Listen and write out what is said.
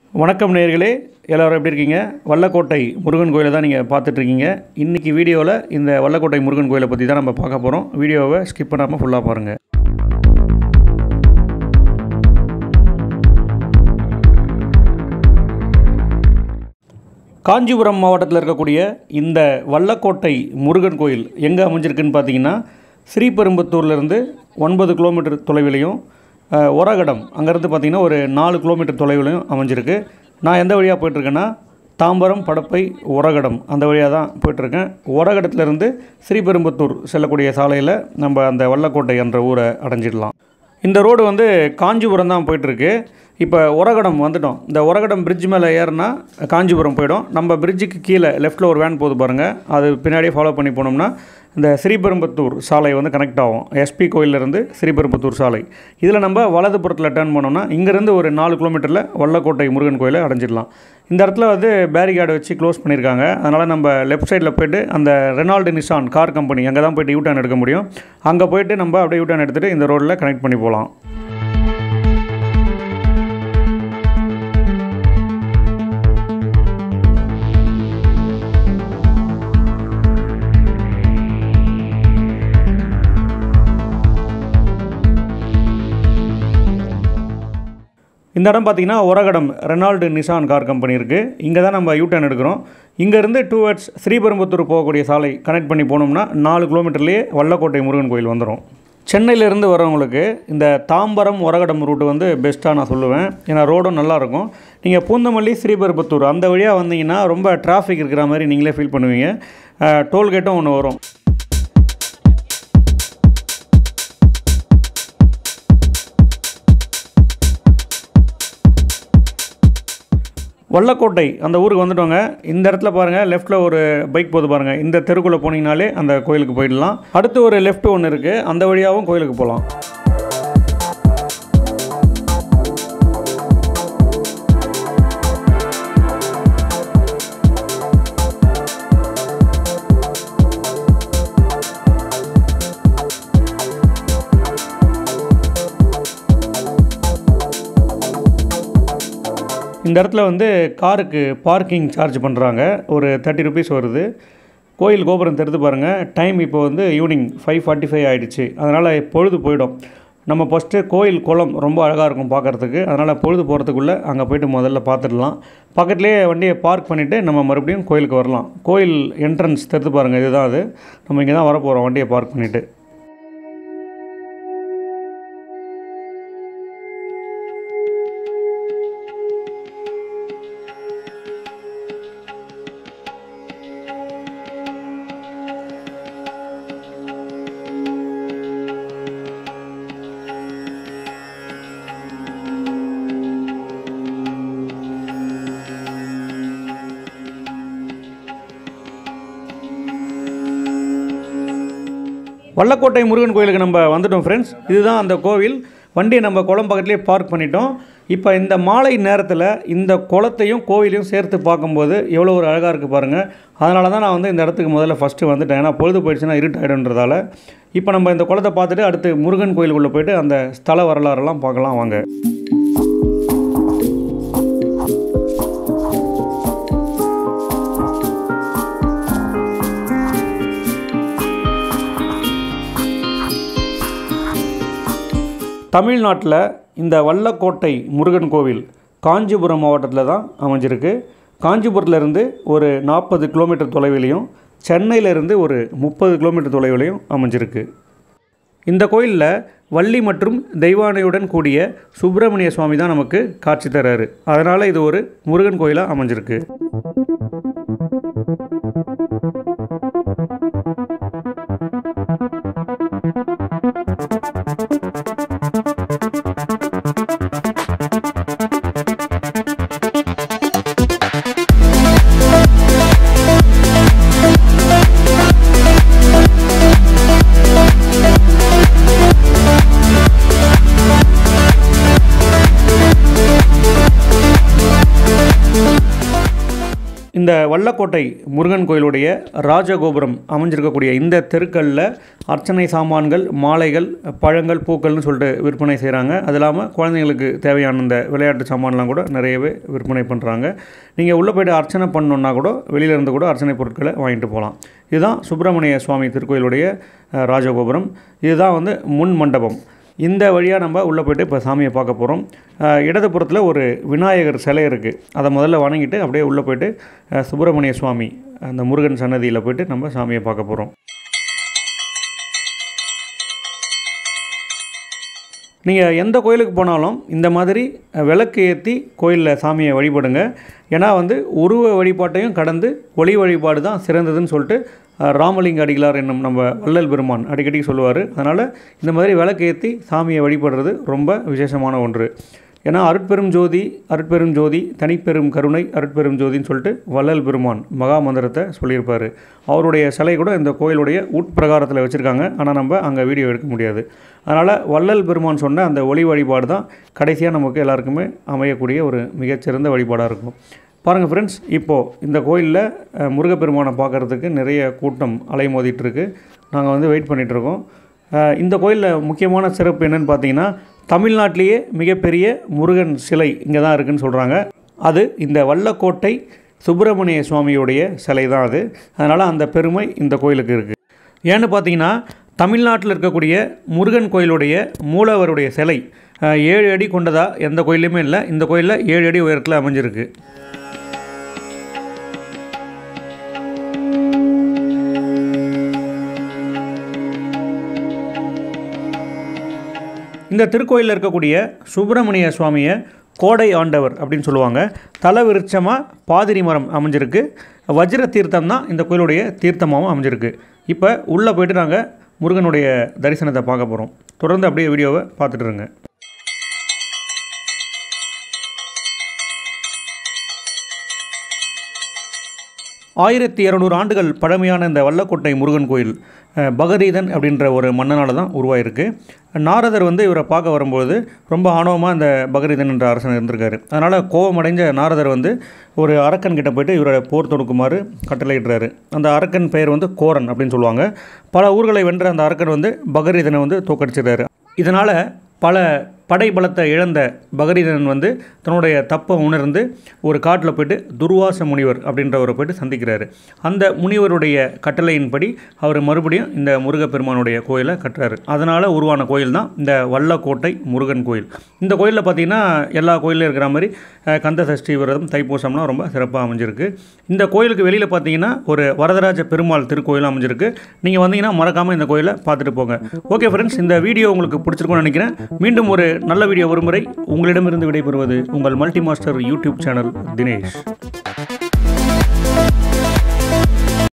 வணக்கம் நேயர்களே எல்லோரும் எப்படி இருக்கீங்க வல்லக்கோட்டை முருகன் கோயிலை தான் நீங்கள் பார்த்துட்ருக்கீங்க இன்றைக்கி வீடியோவில் இந்த வல்லக்கோட்டை முருகன் கோயிலை பற்றி தான் நம்ம பார்க்க போகிறோம் வீடியோவை ஸ்கிப் பண்ணாமல் ஃபுல்லாக பாருங்கள் காஞ்சிபுரம் மாவட்டத்தில் இருக்கக்கூடிய இந்த வல்லக்கோட்டை முருகன் கோயில் எங்கே அமைஞ்சிருக்குன்னு பார்த்தீங்கன்னா ஸ்ரீபெரும்புத்தூர்லேருந்து ஒன்பது கிலோமீட்டர் தொலைவிலையும் அஹ், ஒரகடம் அங்கேருந்து பார்த்தீங்கன்னா ஒரு நாலு கிலோமீட்டர் தொலைவிலையும் அமைஞ்சிருக்கு நான் எந்த வழியாக போயிட்டுருக்கேன்னா தாம்பரம் படப்பை ஒரகடம் அந்த வழியாக தான் போயிட்டுருக்கேன் ஒரகடத்துலேருந்து ஸ்ரீபெரும்புத்தூர் செல்லக்கூடிய சாலையில் நம்ம அந்த வல்லக்கோட்டை என்ற ஊரை அடைஞ்சிடலாம் இந்த ரோடு வந்து காஞ்சிபுரம் தான் போயிட்டுருக்கு இப்போ ஒரகடம் வந்துட்டோம் இந்த ஒரகடம் பிரிட்ஜ் மேலே ஏறினா காஞ்சிபுரம் போயிடும் நம்ம பிரிட்ஜுக்கு கீழே லெஃப்ட்டில் ஒரு வேன் போகுது பாருங்கள் அது பின்னாடியே ஃபாலோ பண்ணி போனோம்னா இந்த ஸ்ரீபெரும்புத்தூர் சாலை வந்து கனெக்ட் ஆகும் எஸ்பி கோயிலிருந்து ஸ்ரீபெரும்புத்தூர் சாலை இதில் நம்ம வலதுபுறத்தில் டேர்ன் பண்ணோம்னா இங்கேருந்து ஒரு நாலு கிலோமீட்டரில் வல்லக்கோட்டை முருகன் கோயிலை அடைஞ்சிடலாம் இந்த இடத்துல வந்து பேரிகார்டு வச்சு க்ளோஸ் பண்ணியிருக்காங்க அதனால் நம்ம லெஃப்ட் சைடில் போயிட்டு அந்த ரெனால்டு நிசான் கார் கம்பெனி அங்கே தான் போயிட்டு யூட்டர்ன் எடுக்க முடியும் அங்கே போயிட்டு நம்ம அப்படியே யூட்டர்ன் எடுத்துகிட்டு இந்த ரோட்டில் கனெக்ட் பண்ணி போகலாம் இந்த இடம் பார்த்தீங்கன்னா Oragadam Renault Nissan car company இருக்குது இங்கே தான் நம்ம யூட்டர்ன் எடுக்கிறோம் இங்கேருந்து டூவர்ட்ஸ் ஸ்ரீபெரும்புத்தூர் போகக்கூடிய சாலை கனெக்ட் பண்ணி போனோம்னா நாலு கிலோமீட்டர்லேயே வல்லக்கோட்டை முருகன் கோயில் வந்துடும் சென்னையிலேருந்து வரவங்களுக்கு இந்த தாம்பரம் ஒரகடம் ரூட்டு வந்து பெஸ்ட்டாக நான் சொல்லுவேன் ஏன்னா ரோடும் நல்லாயிருக்கும் நீங்கள் பூந்தமல்லி ஸ்ரீபெரும்புத்தூர் அந்த வழியாக வந்தீங்கன்னா ரொம்ப டிராஃபிக் இருக்கிற மாதிரி நீங்களே ஃபீல் பண்ணுவீங்க டோல்கேட்டும் ஒன்று வரும் வல்லக்கோட்டை அந்த ஊருக்கு வந்துட்டோங்க இந்த இடத்துல பாருங்கள் லெஃப்ட்டில் ஒரு பைக் போகுது பாருங்கள் இந்த தெருக்குள்ளே போனீங்கனாலே அந்த கோயிலுக்கு போயிடலாம் அடுத்து ஒரு லெஃப்ட் ஒன்று இருக்குது அந்த வழியாகவும் கோயிலுக்கு போகலாம் இந்த இடத்துல வந்து காருக்கு பார்க்கிங் சார்ஜ் பண்ணுறாங்க ஒரு தேர்ட்டி ருபீஸ் வருது கோயில் கோபுரம் தெரிந்து பாருங்கள் டைம் இப்போ வந்து ஈவினிங் ஃபைவ் ஃபார்ட்டி ஃபைவ் ஆகிடுச்சு அதனால் பொழுது போயிடும் நம்ம ஃபஸ்ட்டு கோயில் குளம் ரொம்ப அழகாக இருக்கும் பார்க்குறதுக்கு அதனால் பொழுது போகிறதுக்குள்ளே அங்கே போயிட்டு முதல்ல பார்த்துடலாம் பக்கத்துலேயே வண்டியை பார்க் பண்ணிவிட்டு நம்ம மறுபடியும் கோயிலுக்கு வரலாம் கோயில் என்ட்ரன்ஸ் தெரிந்து பாருங்கள் இதுதான் அது நம்ம இங்கே தான் வரப்போகிறோம் வண்டியை பார்க் பண்ணிவிட்டு வல்லக்கோட்டை முருகன் கோயிலுக்கு நம்ம வந்துட்டோம் ஃப்ரெண்ட்ஸ் இதுதான் அந்த கோவில் வண்டியை நம்ம குளம் பக்கத்துலேயே பார்க் பண்ணிட்டோம் இப்போ இந்த மாலை நேரத்தில் இந்த குளத்தையும் கோயிலையும் சேர்த்து பார்க்கும்போது எவ்வளோ ஒரு அழகாக இருக்குது பாருங்கள் அதனால தான் நான் வந்து இந்த இடத்துக்கு முதல்ல ஃபஸ்ட்டு வந்துட்டேன் ஏன்னா பொழுது போயிடுச்சுன்னா இருட்டாயிடுன்றதால இப்போ நம்ம இந்த குளத்தை பார்த்துட்டு அடுத்து முருகன் கோயிலுக்குள்ளே போயிட்டு அந்த ஸ்தல வரலாறெல்லாம் பார்க்கலாம் வாங்க தமிழ்நாட்டில் இந்த வல்லக்கோட்டை முருகன் கோவில் காஞ்சிபுரம் மாவட்டத்தில் தான் அமைஞ்சிருக்கு காஞ்சிபுரத்துலேருந்து ஒரு நாற்பது கிலோமீட்டர் தொலைவிலையும் சென்னையிலேருந்து ஒரு முப்பது கிலோமீட்டர் தொலைவிலையும் அமைஞ்சிருக்கு இந்த கோயிலில் வள்ளி மற்றும் தெய்வானையுடன் கூடிய சுப்பிரமணிய சுவாமி தான் நமக்கு காட்சி தராரு அதனால் இது ஒரு முருகன் கோயிலாக அமைஞ்சிருக்கு இந்த வல்லக்கோட்டை முருகன் கோயிலுடைய ராஜகோபுரம் அமைஞ்சிருக்கக்கூடிய இந்த தெருக்களில் அர்ச்சனை சாமான்கள் மாலைகள் பழங்கள் பூக்கள்னு சொல்லிட்டு விற்பனை செய்கிறாங்க அது இல்லாமல் குழந்தைங்களுக்கு தேவையான இந்த விளையாட்டு சாமான்லாம் கூட நிறையவே விற்பனை பண்ணுறாங்க நீங்கள் உள்ளே போய்ட்டு அர்ச்சனை பண்ணணுன்னா கூட வெளியில இருந்து கூட அர்ச்சனை பொருட்களை வாங்கிட்டு போகலாம் இதுதான் சுப்பிரமணிய சுவாமி திருக்கோயிலுடைய அஹ், ராஜகோபுரம் இதுதான் வந்து முன் மண்டபம் இந்த வழியாக நம்ம உள்ளே போயிட்டு இப்போ சாமியை பார்க்க போகிறோம் இடதுபுறத்தில் ஒரு விநாயகர் சிலை இருக்குது அதை முதல்ல வணங்கிட்டு அப்படியே உள்ளே போயிட்டு அஹ், சுப்பிரமணிய சுவாமி அந்த முருகன் சன்னதியில் போயிட்டு நம்ம சாமியை பார்க்க போகிறோம் நீங்கள் எந்த கோயிலுக்கு போனாலும் இந்த மாதிரி அஹ், விளக்கு ஏற்றி கோயிலில் சாமியை வழிபடுங்க ஏன்னா வந்து உருவ வழிபாட்டையும் கடந்து ஒளி வழிபாடு தான் சிறந்ததுன்னு சொல்லிட்டு அஹ், ராமலிங்க அடிகளார் என்னும் நம்ம வள்ளல் பெருமான் அடிக்கடி சொல்லுவார் அதனால் இந்த மாதிரி விளக்கு ஏற்றி சாமியை வழிபடுறது ரொம்ப விசேஷமான ஒன்று ஏன்னா அருட்பெரும் ஜோதி அருட்பெரும் ஜோதி தனிப்பெரும் கருணை அருட்பெரும் ஜோதின்னு சொல்லிட்டு வள்ளல் பெருமான் மகா மந்திரத்தை சொல்லியிருப்பார் அவருடைய சிலை கூட இந்த கோயிலுடைய உட்பிரகாரத்தில் வச்சுருக்காங்க ஆனால் நம்ம அங்கே வீடியோ எடுக்க முடியாது அதனால் வள்ளல் பெருமான் சொன்ன அந்த ஒளி வழிபாடு தான் கடைசியாக நமக்கு எல்லாருக்குமே அமையக்கூடிய ஒரு மிகச்சிறந்த வழிபாடாக இருக்கும் பாருங்கள் ஃப்ரெண்ட்ஸ் இப்போது இந்த கோயிலில் அஹ், முருகப்பெருமானை பார்க்குறதுக்கு நிறைய கூட்டம் அலைமோதிட்டு இருக்கு நாங்கள் வந்து வெயிட் பண்ணிகிட்ருக்கோம் இந்த கோயிலில் முக்கியமான சிறப்பு என்னன்னு பார்த்தீங்கன்னா தமிழ்நாட்டிலேயே மிகப்பெரிய முருகன் சிலை இங்கே தான் இருக்குன்னு சொல்கிறாங்க அது இந்த வல்லக்கோட்டை சுப்பிரமணிய சுவாமியுடைய சிலை தான் அது அதனால் அந்த பெருமை இந்த கோயிலுக்கு இருக்குது ஏன்னு பார்த்தீங்கன்னா தமிழ்நாட்டில் இருக்கக்கூடிய முருகன் கோயிலுடைய மூலவருடைய சிலை அஹ், ஏழு அடி கொண்டதா எந்த கோயிலுமே இல்லை இந்த கோயிலில் ஏழு அடி உயரத்தில் அமைஞ்சிருக்கு இந்த திருக்கோயிலில் இருக்கக்கூடிய சுப்பிரமணிய சுவாமியை கோடை ஆண்டவர் அப்படின்னு சொல்லுவாங்க தல விருட்சமாக பாதிரி மரம் அமைஞ்சிருக்கு வஜ்ர தீர்த்தம் தான் இந்த கோயிலுடைய தீர்த்தமாகவும் அமைஞ்சிருக்கு இப்போ உள்ளே போயிட்டு நாங்கள் முருகனுடைய தரிசனத்தை பார்க்க போகிறோம் தொடர்ந்து அப்படியே வீடியோவை பார்த்துட்டு இருங்க ஆயிரத்தி இரநூறு ஆண்டுகள் பழமையான இந்த வல்லக்கோட்டை முருகன் கோயில் அஹ், பகரீதன் அப்படின்ற ஒரு மன்னனால் தான் உருவாயிருக்கு நாரதர் வந்து இவரை பார்க்க வரும்போது ரொம்ப ஆணவமாக இந்த பகரீதன் என்ற அரசன் இருந்திருக்காரு அதனால் கோபமடைஞ்ச நாரதர் வந்து ஒரு அரக்கன் கிட்ட போயிட்டு இவரை போர் தொடுக்குமாறு கட்டளையிடுறாரு அந்த அரக்கன் பெயர் வந்து கோரன் அப்படின்னு சொல்லுவாங்க பல ஊர்களை வென்ற அந்த அரக்கன் வந்து பகரீதனை வந்து தோக்கடிச்சிடுறாரு இதனால் பல படைபலத்தை இழந்த பகரீதன் வந்து தன்னுடைய தப்பை உணர்ந்து ஒரு காட்டில் போயிட்டு துர்வாச முனிவர் அப்படின்றவரை போயிட்டு சந்திக்கிறாரு அந்த முனிவருடைய கட்டளையின்படி அவர் மறுபடியும் இந்த முருகப்பெருமானுடைய கோயிலை கட்டுறாரு அதனால் உருவான கோயில் தான் இந்த வல்லக்கோட்டை முருகன் கோயில் இந்த கோயிலில் பார்த்தீங்கன்னா எல்லா கோயிலும் இருக்கிற மாதிரி அஹ், கந்த சஷ்டி விரதம் தைப்பூசம்லாம் ரொம்ப சிறப்பாக அமைஞ்சிருக்கு இந்த கோயிலுக்கு வெளியில் பார்த்தீங்கன்னா ஒரு வரதராஜ பெருமாள் திருக்கோயிலும் அமைஞ்சிருக்கு நீங்கள் வந்தீங்கன்னா மறக்காமல் இந்த கோயிலை பார்த்துட்டு போங்க ஓகே ஃப்ரெண்ட்ஸ் இந்த வீடியோ உங்களுக்கு பிடிச்சிருக்கும்னு நினைக்கிறேன் மீண்டும் ஒரு நல்ல வீடியோ வரும் முறை உங்களிடமிருந்து விடைபெறுவது உங்கள் multi master YouTube channel Dinesh